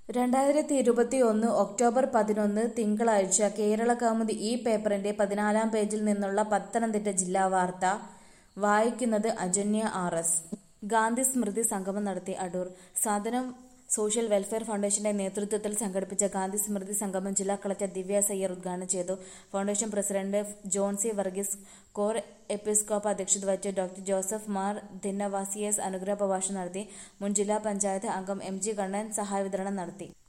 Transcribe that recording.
രണ്ടായിരത്തി ഇരുപത്തിയൊന്ന് ഒക്ടോബർ പതിനൊന്ന് തിങ്കളാഴ്ച കേരളകൗമുദി ഈ പേപ്പറിന്റെ പതിനാലാം പേജിൽ നിന്നുള്ള പത്തനംതിട്ട ജില്ലാ വാർത്ത വായിക്കുന്നത് അജന്യ ആർ എസ് ഗാന്ധി സ്മൃതി സംഗമം നടത്തി അടൂർ സാധനം സോഷ്യൽ വെൽഫെയർ ഫൗണ്ടേഷന്റെ നേതൃത്വത്തിൽ സംഘടിപ്പിച്ച ഗാന്ധി സ്മൃതി സംഗമം ജില്ലാ കളക്ടർ ദിവ്യ സയ്യർ ഉദ്ഘാടനം ചെയ്തു foundation president John C Varghese Cor Episcopa അധ്യക്ഷത വഹിച്ച ഡോക്ടർ ജോസഫ് മാർ ധിന്നവാസിയസ് അനുഗ്രഹ പ്രഭാഷണം നടത്തി മുൻ ജില്ലാ പഞ്ചായത്ത് അംഗം എം ജി കണ്ണൻ സഹായ വിതരണം നടത്തി